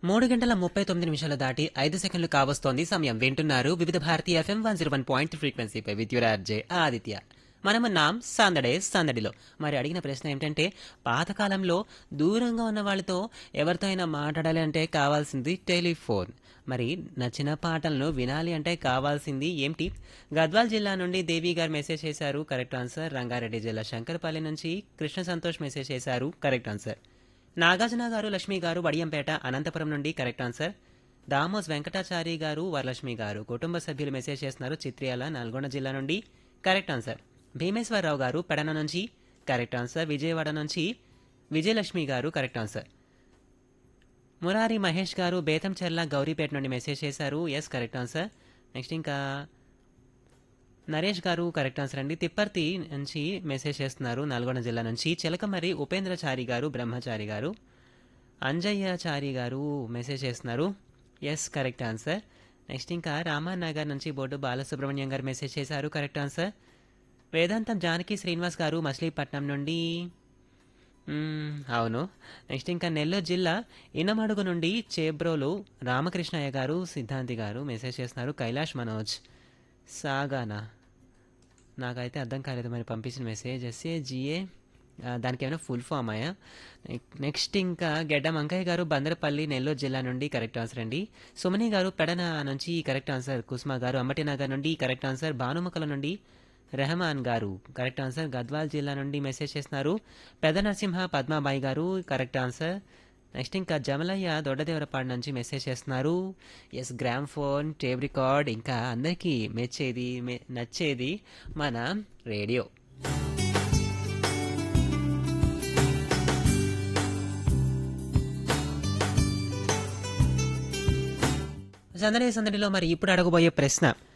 మూడు గంటల ముప్పై తొమ్మిది నిమిషాలు దాటి ఐదు సెకండ్లు కావస్తోంది సమయం వింటున్నారు Vividh Bharati FM one zero one point ఫ్రీక్వెన్సీపై విద్యురార్జే ఆదిత్య మనమున్నాం సందడే సందడిలో మరి అడిగిన ప్రశ్న ఏమిటంటే పాతకాలంలో దూరంగా ఉన్న వాళ్ళతో ఎవరితో అయినా మాట్లాడాలి అంటే కావాల్సింది టెలిఫోన్ మరి నచ్చిన పాటలను వినాలి అంటే కావాల్సింది ఏమిటి గద్వాల్ జిల్లా నుండి దేవి గారు మెసేజ్ చేశారు కరెక్ట్ ఆన్సర్ రంగారెడ్డి జిల్లా శంకరపల్లి నుంచి కృష్ణ సంతోష్ మెసేజ్ చేశారు కరెక్ట్ ఆన్సర్ నాగార్జున గారు లక్ష్మి గారు వడియంపేట అనంతపురం నుండి కరెక్ట్ ఆన్సర్ దామోస్ వెంకటాచారి గారు వరలక్ష్మి గారు కుటుంబ సభ్యులు మెసేజ్ చేస్తున్నారు చిత్రియాల నల్గొండ జిల్లా నుండి కరెక్ట్ ఆన్సర్ భీమేశ్వరరావు గారు పెడన నుంచి కరెక్ట్ ఆన్సర్ విజయవాడ నుంచి విజయలక్ష్మి గారు కరెక్ట్ ఆన్సర్ మురారి మహేష్ గారు బేతంచెర్ల గౌరీపేట నుండి మెసేజ్ చేశారు ఎస్ కరెక్ట్ ఆన్సర్ నెక్స్ట్ ఇంకా నరేష్ గారు కరెక్ట్ ఆన్సర్ అండి తిప్పర్తి నుంచి మెసేజ్ చేస్తున్నారు నల్గొండ జిల్లా నుంచి చిలకమరి ఉపేంద్రచారి గారు బ్రహ్మచారి గారు అంజయ్యచారి గారు మెసేజ్ చేస్తున్నారు ఎస్ కరెక్ట్ ఆన్సర్ నెక్స్ట్ ఇంకా రామానగర్ నుంచి బోర్డు బాలసుబ్రహ్మణ్యం గారు మెసేజ్ చేశారు కరెక్ట్ ఆన్సర్ వేదాంతం జానకి శ్రీనివాస్ గారు మచిలీపట్నం నుండి మ్మ్, అవును నెక్స్ట్ ఇంకా నెల్లూరు జిల్లా ఇనమడుగు నుండి చేబ్రోలు రామకృష్ణయ్య గారు సిద్ధాంతి గారు మెసేజ్ చేస్తున్నారు కైలాష్ మనోజ్ సాగానా నాకైతే అర్థం కాలేదు మరి పంపించిన మెసేజ్ ఎస్ఏజిఏ దానికి ఏమైనా ఫుల్ ఫామ్ అయ్యా నెక్స్ట్ ఇంకా గెడ్డం అంకయ్య గారు బందరపల్లి నెల్లూరు జిల్లా నుండి కరెక్ట్ ఆన్సర్ అండి సుమని గారు పెడన నుంచి కరెక్ట్ ఆన్సర్ కుస్మా గారు అంబటి నగర్ నుండి కరెక్ట్ ఆన్సర్ భానుముఖల నుండి రెహమాన్ గారు కరెక్ట్ ఆన్సర్ గద్వాల్ జిల్లా నుండి మెసేజ్ చేస్తున్నారు పెద్ద నరసింహ పద్మాబాయి గారు కరెక్ట్ ఆన్సర్ నెక్స్ట్ ఇంకా జమలయ్య దొడ్డదేవరపాడు నుంచి మెసేజ్ చేస్తున్నారు ఎస్ గ్రామ్ ఫోన్ టేప్ రికార్డ్ ఇంకా అందరికీ మెచ్చేది మె- నచ్చేది మన రేడియో సందడి సందడిలో మరి ఇప్పుడు అడగబోయే ప్రశ్న